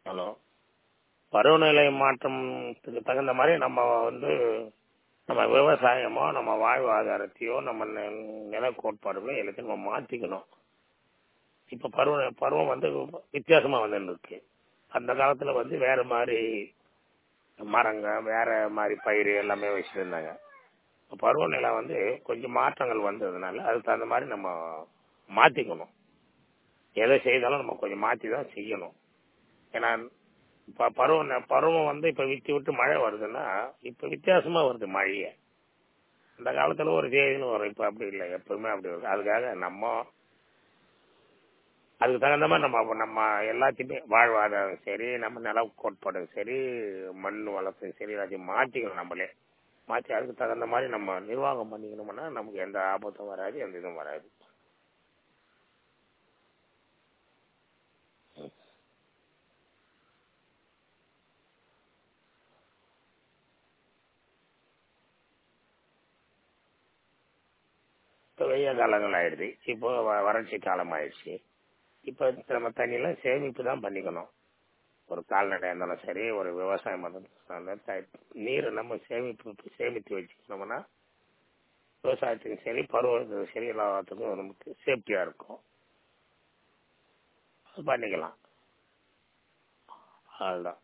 hello பருவநிலை மாற்றத்துக்கு தகுந்த மாதிரி நம்ம வந்து நம்ம விவசாயமோ நம்ம வாழ்வாதாரத்தையோ நம்ம நி- நில கோட்பாடுகளோ எல்லாத்தையும் நம்ம மாத்திக்கணும் இப்ப பருவ பருவம் வந்து வித்தியாசமா வந்து இருக்கு அந்த காலத்துல வந்து வேற மாதிரி மரங்க வேற மாதிரி பயிர் எல்லாமே வச்சிருந்தாங்க இப்ப பருவநிலை வந்து கொஞ்சம் மாற்றங்கள் வந்ததுனால அதுக்கு தகுந்த மாதிரி நம்ம மாத்திக்கணும் எதை செய்தாலும் நம்ம கொஞ்சம் மாத்தி தான் செய்யணும் ஏன்னா இப்ப பருவம் பருவம் வந்து இப்ப விட்டு விட்டு மழை வருதுன்னா இப்ப வித்தியாசமா வருது மழையே அந்த காலத்துல ஒரு தேதின்னு வரும் இப்ப அப்படி இல்லை எப்பவுமே அப்படி வருது அதுக்காக நம்ம அதுக்கு தகுந்த மாதிரி நம்ம நம்ம எல்லாத்தையுமே வாழ்வாதாரம் சரி நம்ம நில கோட்பாடு சரி மண் வளத்தையும் சரி எல்லாத்தையும் மாத்திக்கணும் நம்மளே மாத்தி அதுக்கு தகுந்த மாதிரி நம்ம நிர்வாகம் பண்ணிக்கணும்னா நமக்கு எந்த ஆபத்தும் வராது எந்த இதுவும் வராது இப்போ வெய்ய காலங்கள் ஆயிடுது இப்போ வ- வறட்சி காலம் ஆயிடுச்சு இப்போ நம்ம தண்ணியெல்லாம் சேமிப்பு தான் பண்ணிக்கணும் ஒரு கால்நடை இருந்தாலும் சரி ஒரு விவசாயம் இருந்தாலும் சரி, நீரை நம்ம சேமிப்பு சேமித்து வச்சுக்கணும்னா விவசாயத்துக்கும் சரி பருவத்துக்கும் சரி எல்லாத்துக்கும் நமக்கு சேஃப்டியா இருக்கும் அது பண்ணிக்கலாம் அதுதான்